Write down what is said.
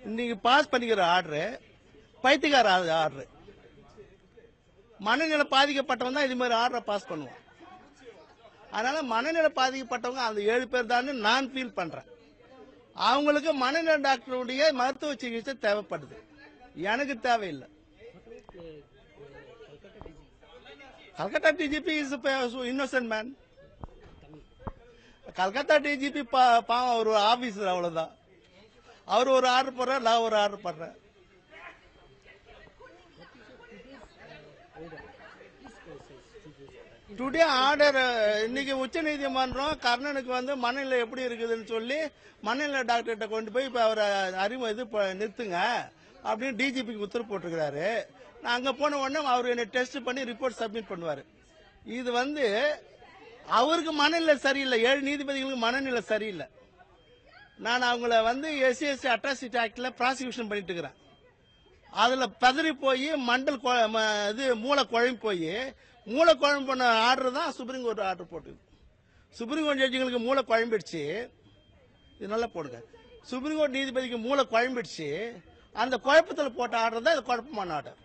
இன்னைக்கு பாஸ் பண்ணிக்கிற ஆர்டரு பைத்தியக்கார ஆர்டரு மனநிலை பாதிக்கப்பட்டவன் தான் இது மாதிரி ஆர்டரை பாஸ் பண்ணுவான் அதனால மனநிலை பாதிக்கப்பட்டவங்க அந்த ஏழு பேர் தான் நான் ஃபீல் பண்றேன் அவங்களுக்கு மனநல டாக்டருடைய மருத்துவ சிகிச்சை தேவைப்படுது எனக்கு தேவையில்லை Calcutta DGP is innocent man Calcutta DGP பாவம் அவர் ஒரு ஆபீசர் அவ்வளவுதான் அவர் ஒரு ஆர்டர் போடுறார் நான் ஒரு ஆர்டர் பண்றேன் டுடே ஆர்டர் இன்னைக்கு உச்ச நீதிமன்றம் கர்ணனுக்கு வந்து மனநிலை எப்படி இருக்குதுன்னு சொல்லி மனநிலை டாக்டர்கிட்ட கொண்டு போய் இப்ப அவரை அறிவு இது ப- நிறுத்துங்க அப்படின்னு டிஜிபிக்கு உத்தரவு போட்டிருக்கிறாரு நான் அங்க போன உடனே அவர் என்ன டெஸ்ட் பண்ணி ரிப்போர்ட் சப்மிட் பண்ணுவாரு இது வந்து அவருக்கு மனநிலை சரியில்லை ஏழு நீதிபதிகளுக்கு மனநிலை சரியில்லை நான் அவங்கள வந்து எஸ்சி எஸ்சி அட்ராசிட்டி ஆக்ட்ல ப்ராசிக்யூஷன் பண்ணிட்டு இருக்கிறேன் அதுல பதறி போய் மண்டல் கொ- ம- இது மூளை குழம்பு போய் மூளை குழம்பு பண்ண ஆர்டர் தான் சுப்ரீம் கோர்ட் ஆர்டர் போட்டுது சுப்ரீம் கோர்ட் ஜட்ஜிங்களுக்கு மூளை குழம்பிடுச்சு இது நல்லா போடுங்க சுப்ரீம் கோர்ட் நீதிபதிக்கு மூளை குழம்பிடுச்சு அந்த குழப்பத்தில் போட்ட ஆர்டர் தான் இது குழப்பமான ஆர்டர்